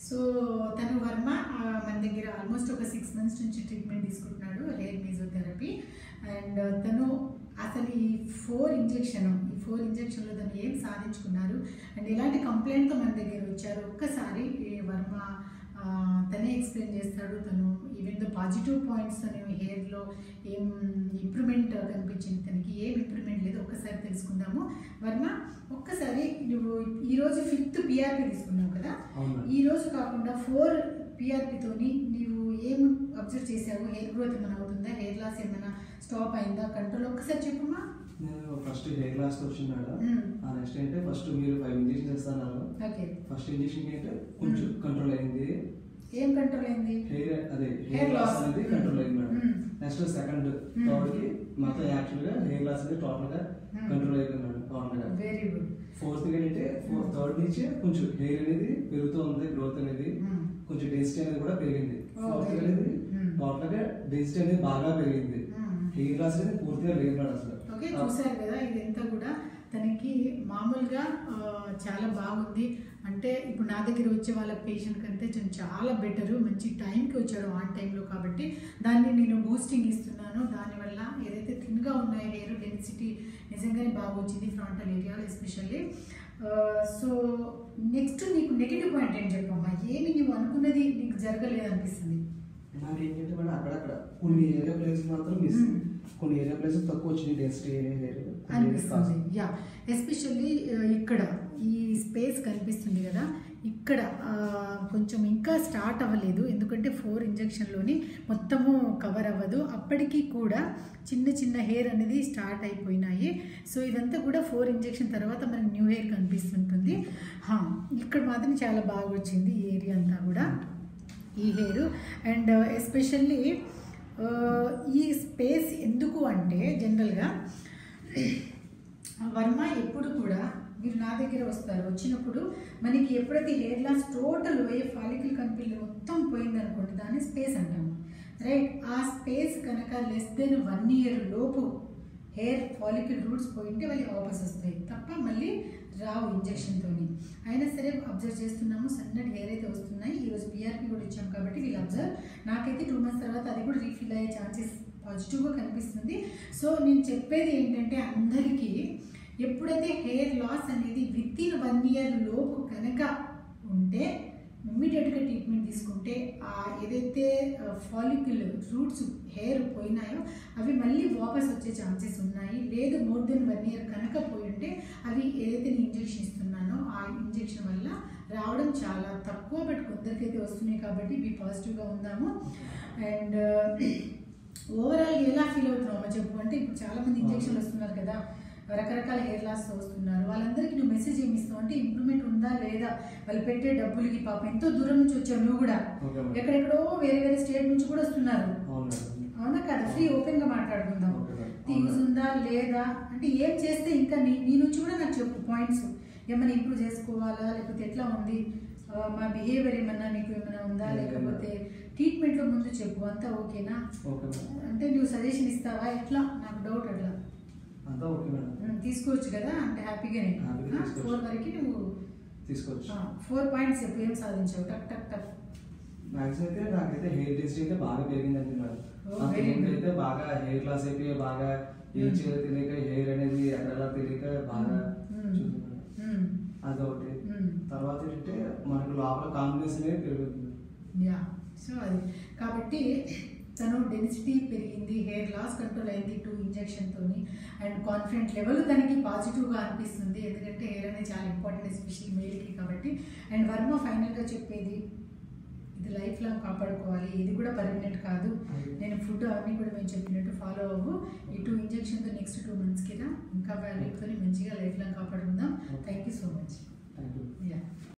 So తను వర్మ ఆ, మన దగ్గర ఆల్మోస్ట్ ఒక సిక్స్ మంత్స్ నుంచి ట్రీట్మెంట్ తీసుకుంటున్నాడు హెయిర్ మీజోథెరపీ అండ్ తను అసలు ఈ ఫోర్ ఇంజెక్షన్ ఈ ఫోర్ ఇంజెక్షన్లో తను ఏం సాధించుకున్నారు అండ్ ఎలాంటి కంప్లైంట్తో మన దగ్గర వచ్చారు ఒక్కసారి ఈ వర్మ ఆ, తనే ఎక్స్ప్లెయిన్ చేస్తాడు తను ఈవెన్ ద పాజిటివ్ పాయింట్స్ తను హెయిర్లో ఏం ఇంప్రూవ్మెంట్ కనిపించింది తనకి ఏం ఇంప్రూవ్మెంట్ లేదు ఒక్కసారి తెలుసుకుందాము వర్మ ఒక్కసారి నువ్వు ఈరోజు ఫిఫ్త్ పిఆర్పి తీసుకున్నావు కదా అవును ఈ రోజు కాకుండా ఫోర్ పిఆర్పితోని నీవు ఏం అబ్జర్వ్ చేసావు హెయిర్ గ్రోత్ ఏమైనా అవుతుందా హెయిర్ లాస్ ఏమైనా స్టాప్ అయిందా కంట్రోల్ ఒక్కసారి చెప్పమ్మా నేను ఫస్ట్ హెయిర్ లాస్ వచ్చినాడు మ్మ్. ఆ నెక్స్ట్ ఏంటంటే ఫస్ట్ మీరు ఫైవ్ ఇంజెక్షన్ ఇస్తాను ఓకే ఫస్ట్ ఇంజెక్షన్ ఏంటంటే కొంచెం కంట్రోల్ అయింది ఏం కంట్రోల్ అయింది హెయిర్ అదే Hair హెయిర్ లాస్ loss. అనేది కంట్రోల్ అయింది మేడం మ్మ్. నెక్స్ట్ సెకండ్ మ్మ్. థర్డ్ కి మొత్తం యాక్చువల్ గా హెయిర్ లాస్ అనేది టోటల్ గా మ్మ్. కంట్రోల్ అయిపోయింది మేడం టోటల్ గా వెరీ గుడ్ ఫోర్త్ ఏంటంటే ఫోర్త్ థర్డ్ నుంచి కొంచెం హెయిర్ అనేది పెరుగుతూ ఉంది గ్రోత్ అనేది కొంచెం డెన్సిటీ అనేది కూడా పెరిగింది Oh, ఫోర్త్ very అనేది good. మ్మ్. టోటల్ గా డెన్సిటీ అనేది బాగా పెరిగింది హెయిర్ లాస్ అనేది పూర్తిగా లేదు మేడం అసలు ఓకే చూసారు కదా ఇదంతా కూడా తనకి మామూలుగా ఆ, చాలా బాగుంది అంటే ఇప్పుడు నా దగ్గర వచ్చే వాళ్ళ పేషెంట్ కంటే తను చాలా బెటర్ మంచి టైంకి వచ్చాడు ఆన్ టైంలో కాబట్టి దాన్ని నేను బూస్టింగ్ ఇస్తున్నాను దానివల్ల ఏదైతే థిన్గా ఉన్నాయో హెయిర్ డెన్సిటీ నిజంగానే బాగా వచ్చింది ఫ్రంటల్ ఏరియాలో ఎస్పెషల్లీ సో నెక్స్ట్ నీకు నెగిటివ్ పాయింట్ ఏం చెప్పమ్మా ఏమి నువ్వు అనుకున్నది నీకు జరగలేదు అనిపిస్తుంది నాకు ఏంటంటే మేడం అక్కడక్కడ కొన్ని ఏరియా ప్లేసెస్ మాత్రం మిస్ మ్మ్. కొన్ని ఏరియా ప్లేసెస్ తక్కువ వచ్చింది డెన్సిటీ హెయిర్ అనిపిస్తుంది యా ఎస్పెషల్లీ ఇక్కడ ఈ స్పేస్ కనిపిస్తుంది కదా ఇక్కడ ఆ, కొంచెం ఇంకా స్టార్ట్ అవ్వలేదు ఎందుకంటే ఫోర్ ఇంజెక్షన్లోని మొత్తము కవర్ అవ్వదు అప్పటికి కూడా చిన్న చిన్న హెయిర్ అనేది స్టార్ట్ అయిపోయినాయి సో ఇదంతా కూడా ఫోర్ ఇంజెక్షన్ తర్వాత మనకి న్యూ హెయిర్ కనిపిస్తుంటుంది హా, ఇక్కడ మాత్రం చాలా బాగా వచ్చింది ఈ ఏరియా అంతా కూడా ఈ హెయిర్ అండ్ ఎస్పెషల్లీ ఈ స్పేస్ ఎందుకు అంటే జనరల్గా వర్మ ఎప్పుడు కూడా మీరు నా దగ్గర వస్తారు వచ్చినప్పుడు మనకి ఎప్పుడైతే హెయిర్ లాస్ టోటల్ పోయే ఫాలికల్ కనిపిల్లి మొత్తం పోయింది అనుకోండి దాన్ని స్పేస్ అంటాము రైట్ ఆ స్పేస్ కనుక లెస్ దెన్ వన్ ఇయర్ లోపు హెయిర్ ఫాలికల్ రూట్స్ పోయింటే వాళ్ళకి వాపస్ వస్తాయి తప్ప మళ్ళీ రావు ఇంజెక్షన్తోని అయినా సరే అబ్జర్వ్ చేస్తున్నాము సన్నటి హెయిర్ అయితే వస్తున్నాయి ఈరోజు పిఆర్పి కూడా ఇచ్చాం కాబట్టి వీళ్ళు అబ్జర్వ్ నాకైతే టూ మంత్స్ తర్వాత అది కూడా రీఫిల్ అయ్యే ఛాన్సెస్ పాజిటివ్గా కనిపిస్తుంది సో నేను చెప్పేది ఏంటంటే అందరికీ ఎప్పుడైతే హెయిర్ లాస్ అనేది విత్ ఇన్ వన్ ఇయర్ లోపు కనుక ఉంటే ఇమ్మీడియట్గా ట్రీట్మెంట్ తీసుకుంటే ఆ ఏదైతే ఫాలిక్యుల్ రూట్స్ హెయిర్ పోయినాయో అవి మళ్ళీ వాపస్ వచ్చే ఛాన్సెస్ ఉన్నాయి లేదు మోర్ దెన్ వన్ ఇయర్ కనుక పోయి ఉంటే అవి ఏదైతే నేను ఇంజెక్షన్ ఇస్తున్నానో ఆ ఇంజెక్షన్ వల్ల రావడం చాలా తక్కువ బట్ కొందరికైతే వస్తున్నాయి కాబట్టి బీ పాజిటివ్గా ఉందాము అండ్ ఓవరాల్ ఎలా ఫీల్ అవుతున్నావు చెప్పు అంటే ఇప్పుడు చాలా మంది ఇంజెక్షన్లు వస్తున్నారు కదా రకరకాల హెయిర్ లాస్ వస్తున్నారు వాళ్ళందరికీ నువ్వు మెసేజ్ ఏమి ఇస్తావు అంటే ఇంప్రూవ్మెంట్ ఉందా లేదా వాళ్ళు పెట్టే డబ్బులకి పాప ఎంతో దూరం నుంచి వచ్చావు నువ్వు కూడా ఓకే మేడం ఎక్కడెక్కడో వేరే వేరే స్టేట్ నుంచి కూడా వస్తున్నారు అవును మేడం అవునా కదా ఫ్రీ ఓపెన్ గా మాట్లాడుకుందాం ఓకే మేడం. యూజ్ ఉందా లేదా అంటే ఏం చేస్తే ఇంకా నీ నీ నుంచి కూడా నాకు చెప్పు పాయింట్స్ ఏమైనా ఇంప్రూవ్ చేసుకోవాలా లేకపోతే ఎట్లా ఉంది ఆ, మా బిహేవియర్ ఏమన్నా నీకు ఏమైనా ఉందా లేదు, లేకపోతే ట్రీట్మెంట్ లో ముందు చెప్పు అంతా ఓకేనా ఓకే మేడం అంటే నువ్వు సజెషన్ ఇస్తావా ఎట్లా నాకు డౌట్ అట్లా అంతా ఓకే మేడం ఉమ్, తీసుకోవచ్చు కదా అంటే హ్యాపీగానే హ్యాపీగా తీసుకోవచ్చు. ఫోర్ వరకు నువ్వు తీసుకోవచ్చు ఫోర్ పాయింట్స్ చెప్పు ఏం సాధించావు టక్ టక్ టక్ మ్యాక్సిమం అయితే నాకైతే హెయిర్ డెన్సిటీ అయితే బాగా పెరిగిందండి మేడం Oh, అంతకు very ముందు good. అయితే బాగా హెయిర్ లాస్ అయిపోయి బాగా ఏం Hmm. చేయాలో తెలియక హెయిర్ అనేది ఎక్కడెలా తెలియక బాగా Hmm. చూస్తున్నాను ఉమ్, అదొకటి ఉమ్. తర్వాత ఏంటంటే మనకు లోపల కాంబినేషన్ అనేది పెరుగుతుంది యా సో అది కాబట్టి తను డెన్సిటీ పెరిగింది హెయిర్ లాస్ కంట్రోల్ అయింది టూ ఇంజెక్షన్తోని అండ్ కాన్ఫిడెంట్ లెవెల్ తనకి పాజిటివ్గా అనిపిస్తుంది ఎందుకంటే హెయిర్ అనేది చాలా ఇంపార్టెంట్ ఎస్పెషల్లీ మేల్కి కాబట్టి అండ్ వర్మ ఫైనల్గా చెప్పేది ఇది లైఫ్ లాంగ్ కాపాడుకోవాలి ఇది కూడా పర్మనెంట్ కాదు నేను ఫుడ్ అవన్నీ కూడా మేము చెప్పినట్టు ఫాలో అవ్వు ఈ టూ ఇంజెక్షన్తో నెక్స్ట్ టూ మంత్స్కి రా ఇంకా వ్యాల్యూతో మంచిగా లైఫ్ లాంగ్ కాపాడుకుందాం thank you so much thank you yeah